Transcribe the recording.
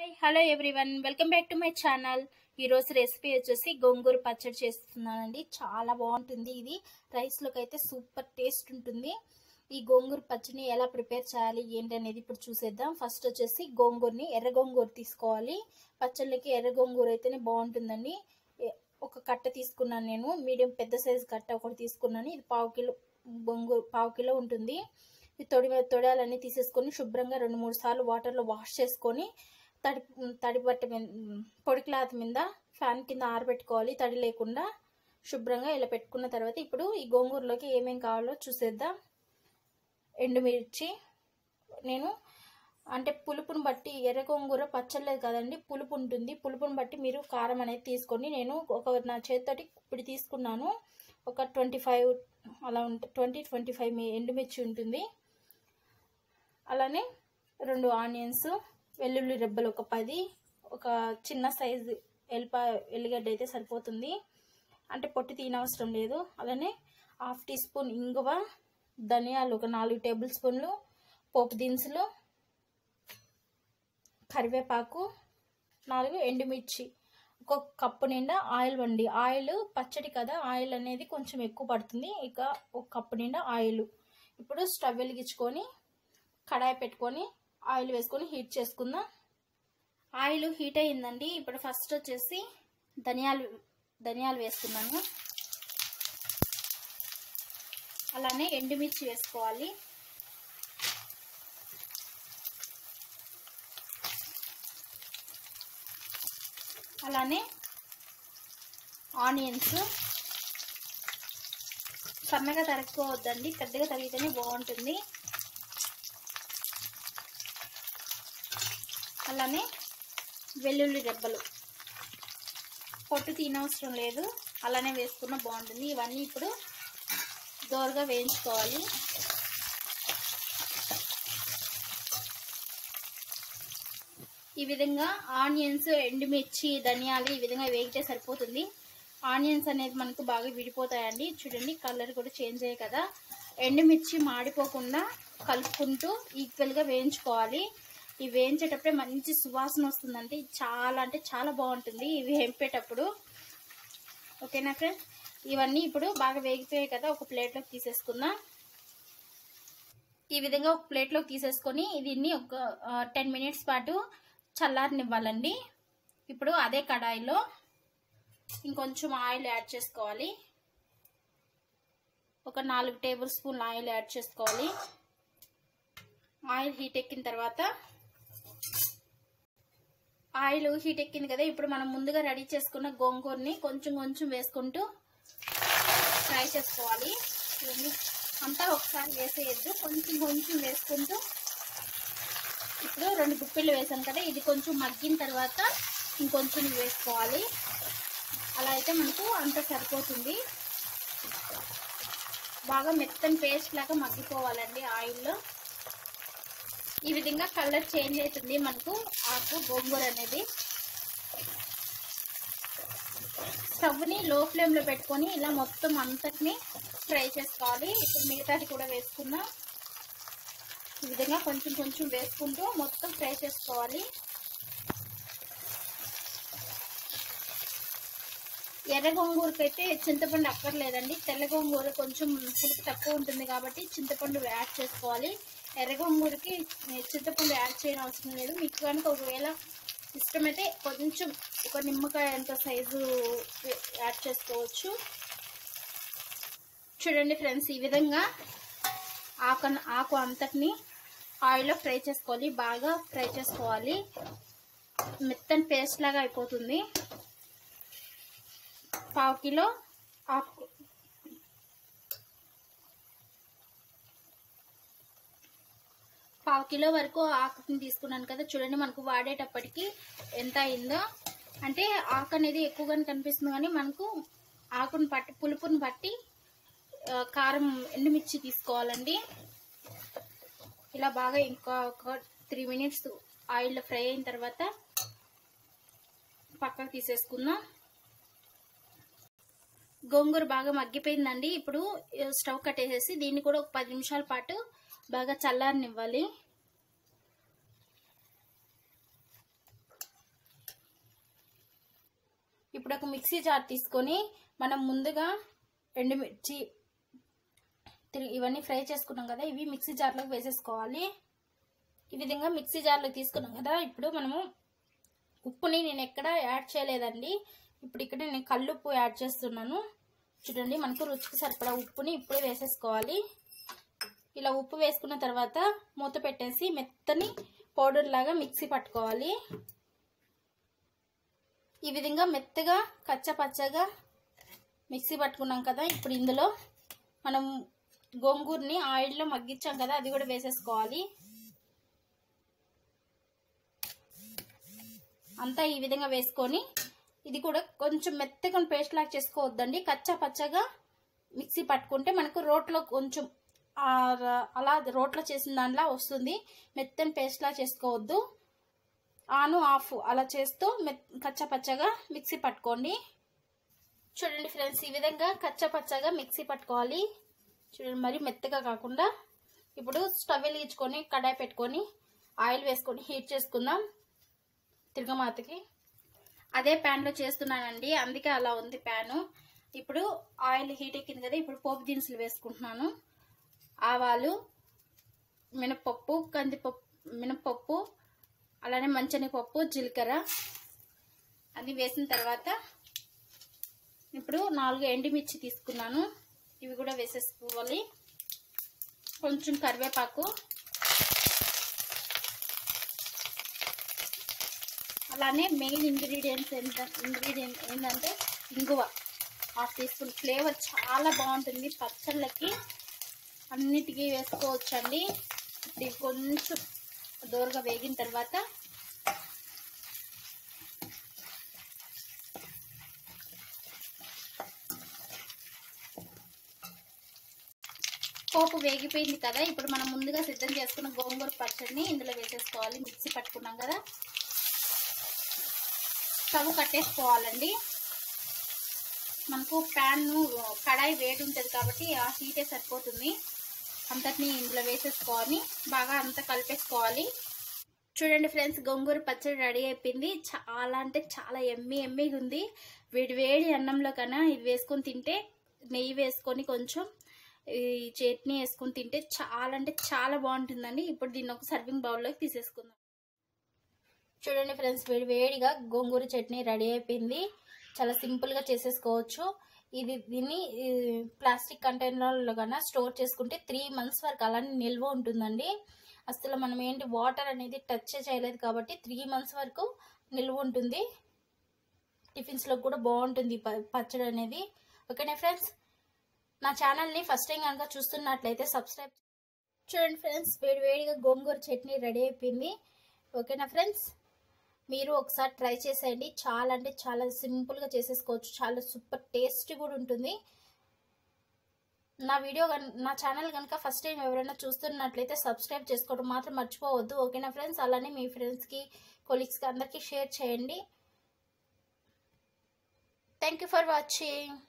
hello everyone welcome back to my channel ఈరోజు recipe వచ్చేసి గోంగూర పచ్చడి చేస్తున్నానండి చాలా బాగుంటుంది ఇది రైస్లోకి అయితే సూపర్ టేస్ట్ ఉంటుంది ఈ గోంగూర పచ్చడిని ఎలా ప్రిపేర్ చేయాలి ఏంటి అనేది ఇప్పుడు చూసేద్దాం ఫస్ట్ వచ్చేసి గోంగూరని ఎర్ర గోంగూర తీసుకోవాలి పచ్చళ్ళకి ఎర్ర గోంగూర అయితేనే బాగుంటుందండి ఏ- ఒక కట్ట తీసుకున్నాను నేను మీడియం పెద్ద సైజు కట్ట ఒకటి తీసుకున్నాను ఇది పావు కిలో గోంగూర పావు కిలో ఉంటుంది ఈ తొడి తొడాలన్నీ తీసేసుకొని శుభ్రంగా రెండు మూడు సార్లు వాటర్లో వాష్ చేసుకొని తడి తడి బట్ట మీద పొడి క్లాత్ మీద ఫ్యాన్ కింద ఆరబెట్టుకోవాలి తడి లేకుండా శుభ్రంగా ఇలా పెట్టుకున్న తర్వాత ఇప్పుడు ఈ గోంగూరలోకి ఏమేం కావాలో చూసేద్దాం ఎండుమిర్చి నేను అంటే పులుపుని బట్టి ఎర్ర గోంగూర పచ్చలేదు కదండి పులుపు ఉంటుంది పులుపుని బట్టి మీరు కారం అనేది తీసుకోండి నేను ఒక నా చేతితోటి ఇప్పుడు తీసుకున్నాను ఒక ట్వంటీ ఫైవ్ అలా ఉంటుంది ట్వంటీ ట్వంటీ ఫైవ్ మీ ఎండుమిర్చి ఉంటుంది అలానే రెండు ఆనియన్స్ వెల్లుల్లి రెబ్బలు ఒక పది ఒక చిన్న సైజు ఎల్ప ఎల్లిగడ్డ అయితే సరిపోతుంది అంటే పొట్టి తీనవసరం లేదు అలానే హాఫ్ టీ స్పూన్ ఇంగువ ధనియాలు ఒక నాలుగు టేబుల్ స్పూన్లు పోపు దినుసులు కరివేపాకు నాలుగు ఎండుమిర్చి ఒక కప్పు నిండా ఆయిల్ వండి ఆయిల్ పచ్చడి కదా ఆయిల్ అనేది కొంచెం ఎక్కువ పడుతుంది ఇక ఒక కప్పు నిండా ఆయిల్ ఇప్పుడు స్టవ్ వెలిగించుకొని కడాయి పెట్టుకొని ఆయిల్ వేసుకొని హీట్ చేసుకుందాం ఆయిల్ హీట్ అయ్యిందండి ఇప్పుడు ఫస్ట్ వచ్చేసి ధనియాలు ధనియాలు వేస్తున్నాను అలానే ఎండుమిర్చి వేసుకోవాలి అలానే ఆనియన్స్ సన్నగా తరుక్కోవద్దండి పెద్దగా తరిగితేనే బాగుంటుంది అలానే వెల్లుల్లి రెబ్బలు పొట్టు తినవసరం లేదు అలానే వేసుకున్న బాగుంటుంది ఇవన్నీ ఇప్పుడు దోరగా వేయించుకోవాలి ఈ విధంగా ఆనియన్స్ ఎండుమిర్చి ధనియాలు ఈ విధంగా వేగితే సరిపోతుంది ఆనియన్స్ అనేది మనకు బాగా విడిపోతాయండి చూడండి కలర్ కూడా చేంజ్ అయ్యాయి కదా ఎండుమిర్చి మాడిపోకుండా కలుపుకుంటూ ఈక్వల్గా వేయించుకోవాలి ఇవి వేయించేటప్పుడే మంచి సువాసన వస్తుందండి చాలా అంటే చాలా బాగుంటుంది ఇవి వేంపేటప్పుడు ఓకేనా ఫ్రెండ్స్ ఇవన్నీ ఇప్పుడు బాగా వేగిపోయాయి కదా ఒక ప్లేట్లోకి తీసేసుకుందాం ఈ విధంగా ఒక ప్లేట్లోకి తీసేసుకొని దీన్ని ఒక టెన్ మినిట్స్ పాటు చల్లారనివ్వాలండి ఇప్పుడు అదే కడాయిలో ఇంకొంచెం ఆయిల్ యాడ్ చేసుకోవాలి ఒక నాలుగు టేబుల్ స్పూన్ ఆయిల్ యాడ్ చేసుకోవాలి ఆయిల్ హీట్ ఎక్కిన తర్వాత ఆయిల్ హీట్ ఎక్కింది కదా ఇప్పుడు మనం ముందుగా రెడీ చేసుకున్న గోంగూరని కొంచెం కొంచెం వేసుకుంటూ ఫ్రై చేసుకోవాలి ఇవన్నీ అంతా ఒకసారి వేసేయద్దు కొంచెం కొంచెం వేసుకుంటూ ఇప్పుడు రెండు గుప్పిళ్ళు వేసాం కదా ఇది కొంచెం మగ్గిన తర్వాత ఇంకొంచెం వేసుకోవాలి అలా అయితే మనకు అంత సరిపోతుంది బాగా మెత్తని పేస్ట్ లాగా మగ్గిపోవాలండి ఆయిల్లో ఈ విధంగా కలర్ చేంజ్ అవుతుంది మనకు ఆకు గోంగూర అనేది స్టవ్ని లో ఫ్లేమ్లో పెట్టుకొని ఇలా మొత్తం అంతటిని ఫ్రై చేసుకోవాలి ఇప్పుడు మిగతాది కూడా వేసుకుందాం ఈ విధంగా కొంచెం కొంచెం వేసుకుంటూ మొత్తం ఫ్రై చేసుకోవాలి ఎర్ర గోంగూరకి అయితే చింతపండు అక్కర్లేదండి తెల్ల గోంగూర కొంచెం పులుపు తక్కువ ఉంటుంది కాబట్టి చింతపండు యాడ్ చేసుకోవాలి ఎర్ర గోంగూరకి చింతపండు యాడ్ చేయడం అవసరం లేదు మీకు కనుక ఒకవేళ ఇష్టమైతే కొంచెం ఒక నిమ్మకాయ అంత సైజు యాడ్ చేసుకోవచ్చు చూడండి ఫ్రెండ్స్ ఈ విధంగా ఆకు ఆకు అంతటిని ఆయిల్లో ఫ్రై చేసుకోవాలి బాగా ఫ్రై చేసుకోవాలి మెత్తని పేస్ట్ లాగా అయిపోతుంది పావు కిలో ఆకు పావు కిలో వరకు ఆకుని తీసుకున్నాను కదా చూడండి మనకు వాడేటప్పటికి ఎంత అయిందో అంటే ఆకు అనేది ఎక్కువగానే కనిపిస్తుంది కానీ మనకు ఆకుని పట్టి పులుపుని బట్టి కారం ఎండుమిర్చి తీసుకోవాలండి ఇలా బాగా ఇంకా ఒక త్రీ మినిట్స్ ఆయిల్లో ఫ్రై అయిన తర్వాత పక్కకు తీసేసుకుందాం గోంగూర బాగా మగ్గిపోయిందండి ఇప్పుడు స్టవ్ కట్టేసేసి దీన్ని కూడా ఒక పది నిమిషాల పాటు బాగా చల్లారనివ్వాలి ఇప్పుడు ఒక మిక్సీ జార్ తీసుకొని మనం ముందుగా ఎండుమిర్చి తిరిగి ఇవన్నీ ఫ్రై చేసుకున్నాం కదా ఇవి మిక్సీ జార్లోకి వేసేసుకోవాలి ఈ విధంగా మిక్సీ జార్లో తీసుకున్నాం కదా ఇప్పుడు మనము ఉప్పుని నేను ఎక్కడ యాడ్ చేయలేదండి ఇప్పుడు ఇక్కడ నేను కల్లుప్పు యాడ్ చేస్తున్నాను చూడండి మనకు రుచికి సరిపడా ఉప్పుని ఇప్పుడే వేసేసుకోవాలి ఇలా ఉప్పు వేసుకున్న తర్వాత మూత పెట్టేసి మెత్తని పౌడర్ లాగా మిక్సీ పట్టుకోవాలి ఈ విధంగా మెత్తగా కచ్చపచ్చగా మిక్సీ పట్టుకున్నాం కదా ఇప్పుడు ఇందులో మనం గోంగూరని ఆయిల్లో మగ్గించాం కదా అది కూడా వేసేసుకోవాలి అంతా ఈ విధంగా వేసుకొని ఇది కూడా కొంచెం మెత్తగా పేస్ట్ లాగా చేసుకోవద్దండి కచ్చా పచ్చగా మిక్సీ పట్టుకుంటే మనకు రోట్లో కొంచెం అలా రోట్లో చేసిన దానిలా వస్తుంది మెత్తని పేస్ట్ లా చేసుకోవద్దు ఆను ఆఫ్ అలా చేస్తూ మెత్ కచ్చా పచ్చగా మిక్సీ పట్టుకోండి చూడండి ఫ్రెండ్స్ ఈ విధంగా కచ్చా పచ్చగా మిక్సీ పట్టుకోవాలి చూడండి మరి మెత్తగా కాకుండా ఇప్పుడు స్టవ్ వెలిగించుకొని కడాయి పెట్టుకొని ఆయిల్ వేసుకొని హీట్ చేసుకుందాం తిరగమాతకి అదే ప్యాన్లో చేస్తున్నానండి అందుకే అలా ఉంది ప్యాను ఇప్పుడు ఆయిల్ హీట్ ఎక్కింది కదా ఇప్పుడు పోపు దినుసులు వేసుకుంటున్నాను ఆవాలు మినపప్పు కందిపప్పు మినపప్పు అలానే మంచనిపప్పు జీలకర్ర అది వేసిన తర్వాత ఇప్పుడు నాలుగు ఎండుమిర్చి తీసుకున్నాను ఇవి కూడా వేసేసుకోవాలి కొంచెం కరివేపాకు అలానే మెయిన్ ఇంగ్రీడియంట్స్ ఎంత ఇంగ్రీడియంట్ ఏంటంటే ఇంగువ హాఫ్ టీ స్పూన్ ఫ్లేవర్ చాలా బాగుంటుంది పచ్చళ్ళకి అన్నిటికీ వేసుకోవచ్చండి ఇది కొంచెం దూరగా వేగిన తర్వాత పోపు వేగిపోయింది కదా ఇప్పుడు మనం ముందుగా సిద్ధం చేసుకున్న గోంగూర పచ్చడిని ఇందులో వేసేసుకోవాలి మిక్సీ పట్టుకున్నాం కదా స్టవ్ కట్టేసుకోవాలండి మనకు ప్యాన్ కడాయి వేడి ఉంటుంది కాబట్టి ఆ హీటే సరిపోతుంది అంతటిని ఇందులో వేసేసుకోవాలి బాగా అంతా కలిపేసుకోవాలి చూడండి ఫ్రెండ్స్ గోంగూర పచ్చడి రెడీ అయిపోయింది చాలా అంటే చాలా ఎమ్మి ఎమ్మిగా ఉంది వేడి వేడి అన్నంలో కన్నా ఇది వేసుకొని తింటే నెయ్యి వేసుకొని కొంచెం ఈ చట్నీ వేసుకొని తింటే చాలా అంటే చాలా బాగుంటుందండి ఇప్పుడు దీన్ని ఒక సర్వింగ్ బౌల్లోకి తీసేసుకుందాం చూడండి ఫ్రెండ్స్ వేడి వేడిగా గోంగూర చట్నీ రెడీ అయిపోయింది చాలా సింపుల్గా చేసేసుకోవచ్చు ఇది దీన్ని ప్లాస్టిక్ కంటైనర్లో కన్నా స్టోర్ చేసుకుంటే త్రీ మంత్స్ వరకు అలానే నిల్వ ఉంటుందండి అసలు మనం ఏంటి వాటర్ అనేది టచ్ చేయలేదు కాబట్టి త్రీ మంత్స్ వరకు నిల్వ ఉంటుంది టిఫిన్స్లో కూడా బాగుంటుంది పచ్చడి అనేది ఓకేనా ఫ్రెండ్స్ నా ఛానల్ని ఫస్ట్ టైం కనుక చూస్తున్నట్లయితే సబ్స్క్రైబ్ చూడండి ఫ్రెండ్స్ వేడి వేడిగా గోంగూర చట్నీ రెడీ అయిపోయింది ఓకేనా ఫ్రెండ్స్ మీరు ఒకసారి ట్రై చేసేయండి చాలా అంటే చాలా సింపుల్గా చేసేసుకోవచ్చు చాలా సూపర్ టేస్ట్ కూడా ఉంటుంది నా వీడియో నా ఛానల్ కనుక ఫస్ట్ టైం ఎవరైనా చూస్తున్నట్లయితే సబ్స్క్రైబ్ చేసుకోవడం మాత్రం మర్చిపోవద్దు ఓకేనా ఫ్రెండ్స్ అలానే మీ ఫ్రెండ్స్కి కొలీగ్స్కి అందరికీ షేర్ చేయండి థ్యాంక్ ఫర్ వాచింగ్